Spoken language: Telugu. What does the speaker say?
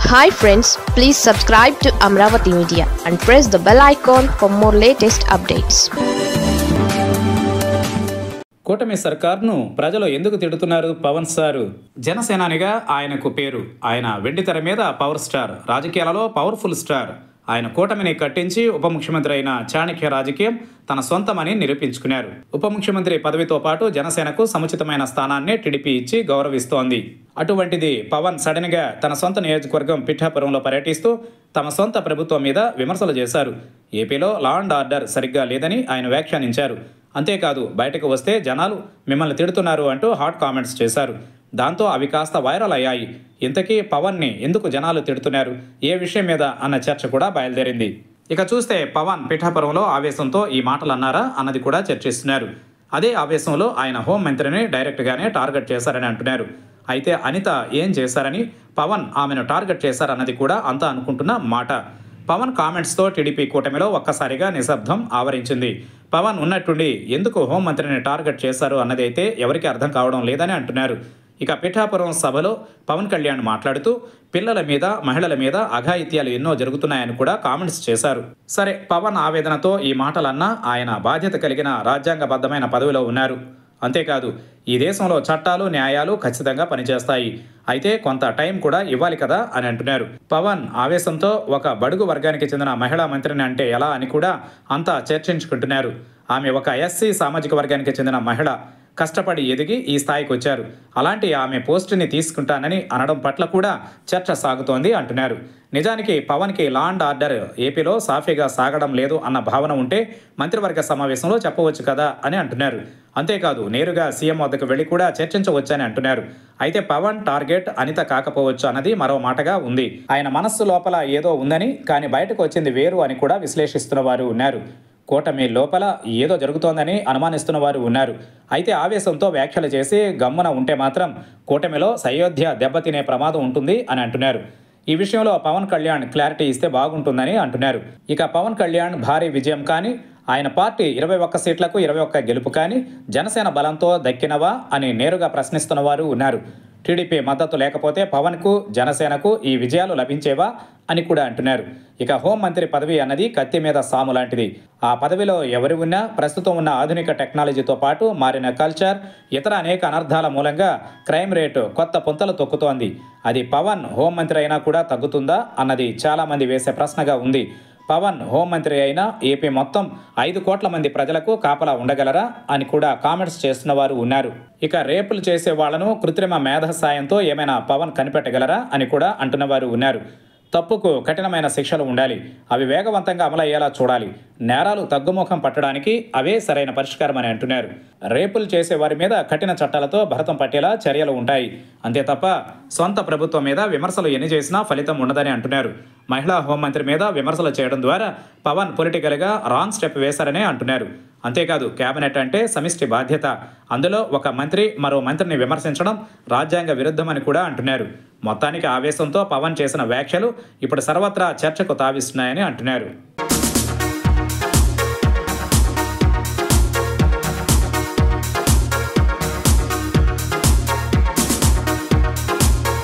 hi friends please subscribe to Amaravati media and press the bell icon for more latest updates కూటమి సర్కార్ను ప్రజలు ఎందుకు తిడుతున్నారు పవన్ సారు జనసేనానిగా ఆయనకు పేరు ఆయన వెండి తెర మీద పవర్ స్టార్ రాజకీయాలలో పవర్ఫుల్ స్టార్ ఆయన కూటమిని కట్టించి ఉప ముఖ్యమంత్రి అయిన చాణక్య రాజకీయం తన సొంతమని నిరూపించుకున్నారు ఉప ముఖ్యమంత్రి పదవితో పాటు జనసేనకు సముచితమైన స్థానాన్ని టీడీపీ ఇచ్చి గౌరవిస్తోంది అటువంటిది పవన్ సడన్ గా తన సొంత నియోజకవర్గం పిఠాపురంలో పర్యటిస్తూ తమ సొంత ప్రభుత్వం మీద విమర్శలు చేశారు ఏపీలో లా అండ్ ఆర్డర్ సరిగ్గా లేదని ఆయన వ్యాఖ్యానించారు అంతేకాదు బయటకు వస్తే జనాలు మిమ్మల్ని తిడుతున్నారు అంటూ హాట్ కామెంట్స్ చేశారు దాంతో అవి కాస్త వైరల్ అయ్యాయి ఇంతకీ పవన్ని ఎందుకు జనాలు తిడుతున్నారు ఏ విషయం మీద అన్న చర్చ కూడా బయలుదేరింది ఇక చూస్తే పవన్ పిఠాపురంలో ఆవేశంతో ఈ మాటలు అన్నారా అన్నది కూడా చర్చిస్తున్నారు అదే ఆవేశంలో ఆయన హోం మంత్రిని డైరెక్ట్గానే టార్గెట్ చేశారని అంటున్నారు అయితే అనిత ఏం చేశారని పవన్ ఆమెను టార్గెట్ చేశారన్నది కూడా అంతా అనుకుంటున్న మాట పవన్ కామెంట్స్తో టీడీపీ కూటమిలో ఒక్కసారిగా నిశ్శబ్దం ఆవరించింది పవన్ ఉన్నట్టుండి ఎందుకు హోంమంత్రిని టార్గెట్ చేశారు అన్నది అయితే ఎవరికి అర్థం కావడం లేదని అంటున్నారు ఇక పిఠాపురం సభలో పవన్ కళ్యాణ్ మాట్లాడుతూ పిల్లల మీద మహిళల మీద అఘాయిత్యాలు ఎన్నో జరుగుతున్నాయని కూడా కామెంట్స్ చేశారు సరే పవన్ ఆవేదనతో ఈ మాటలన్నా ఆయన బాధ్యత కలిగిన రాజ్యాంగబద్ధమైన పదవిలో ఉన్నారు అంతేకాదు ఈ దేశంలో చట్టాలు న్యాయాలు ఖచ్చితంగా పనిచేస్తాయి అయితే కొంత టైం కూడా ఇవ్వాలి కదా అని అంటున్నారు పవన్ ఆవేశంతో ఒక బడుగు వర్గానికి చెందిన మహిళా మంత్రిని అంటే ఎలా అని కూడా అంతా చర్చించుకుంటున్నారు ఆమె ఒక ఎస్సీ సామాజిక వర్గానికి చెందిన మహిళ కష్టపడి ఎదిగి ఈ స్థాయికి వచ్చారు అలాంటి ఆమె పోస్టుని తీసుకుంటానని అనడం పట్ల కూడా చర్చ సాగుతోంది అంటున్నారు నిజానికి పవన్కి లా అండ్ ఆర్డర్ ఏపీలో సాఫీగా సాగడం లేదు అన్న భావన ఉంటే మంత్రివర్గ సమావేశంలో చెప్పవచ్చు కదా అని అంటున్నారు అంతేకాదు నేరుగా సీఎం వద్దకు వెళ్లి కూడా చర్చించవచ్చని అంటున్నారు అయితే పవన్ టార్గెట్ అనిత కాకపోవచ్చు అన్నది మరో మాటగా ఉంది ఆయన మనస్సు లోపల ఏదో ఉందని కానీ బయటకు వచ్చింది వేరు అని కూడా విశ్లేషిస్తున్న వారు ఉన్నారు కూటమి లోపల ఏదో జరుగుతోందని అనుమానిస్తున్న వారు ఉన్నారు అయితే ఆవేశంతో వ్యాఖ్యలు చేసి గమ్మున ఉంటే మాత్రం కూటమిలో సయోధ్య దెబ్బతినే ప్రమాదం ఉంటుంది అని అంటున్నారు ఈ విషయంలో పవన్ కళ్యాణ్ క్లారిటీ ఇస్తే బాగుంటుందని అంటున్నారు ఇక పవన్ కళ్యాణ్ భారీ విజయం కానీ ఆయన పార్టీ ఇరవై ఒక్క సీట్లకు ఇరవై ఒక్క గెలుపు కానీ జనసేన బలంతో దక్కినవా అని నేరుగా ప్రశ్నిస్తున్న వారు ఉన్నారు టీడీపీ మద్దతు లేకపోతే పవన్కు జనసేనకు ఈ విజయాలు లభించేవా అని కూడా అంటున్నారు ఇక హోంమంత్రి పదవి అన్నది కత్తి మీద సాము లాంటిది ఆ పదవిలో ఎవరు ఉన్నా ప్రస్తుతం ఉన్న ఆధునిక టెక్నాలజీతో పాటు మారిన కల్చర్ ఇతర అనేక అనర్థాల మూలంగా క్రైమ్ రేటు కొత్త పుంతలు తొక్కుతోంది అది పవన్ హోంమంత్రి అయినా కూడా తగ్గుతుందా అన్నది చాలామంది వేసే ప్రశ్నగా ఉంది పవన్ హోంమంత్రి అయినా ఏపీ మొత్తం ఐదు కోట్ల మంది ప్రజలకు కాపలా ఉండగలరా అని కూడా కామెంట్స్ చేస్తున్న వారు ఉన్నారు ఇక రేపులు చేసే వాళ్లను కృత్రిమ మేధ సాయంతో ఏమైనా పవన్ కనిపెట్టగలరా అని కూడా అంటున్నవారు ఉన్నారు తప్పుకు కఠినమైన శిక్షలు ఉండాలి అవి వేగవంతంగా అమలయ్యేలా చూడాలి నేరాలు తగ్గుముఖం పట్టడానికి అవే సరైన పరిష్కారం అని అంటున్నారు రేపులు చేసే వారి మీద కఠిన చట్టాలతో భరతం పట్టేలా చర్యలు ఉంటాయి అంతే తప్ప సొంత ప్రభుత్వం మీద విమర్శలు ఎన్ని చేసినా ఫలితం ఉండదని అంటున్నారు మహిళా హోంమంత్రి మీద విమర్శలు చేయడం ద్వారా పవన్ పొలిటికల్గా రాంగ్ స్టెప్ వేశారనే అంటున్నారు అంతేకాదు కేబినెట్ అంటే సమిష్టి బాధ్యత అందులో ఒక మంత్రి మరో మంత్రిని విమర్శించడం రాజ్యాంగ విరుద్ధమని కూడా అంటున్నారు మొత్తానికి ఆవేశంతో పవన్ చేసిన వ్యాఖ్యలు ఇప్పుడు సర్వత్రా చర్చకు తావిస్తున్నాయని అంటున్నారు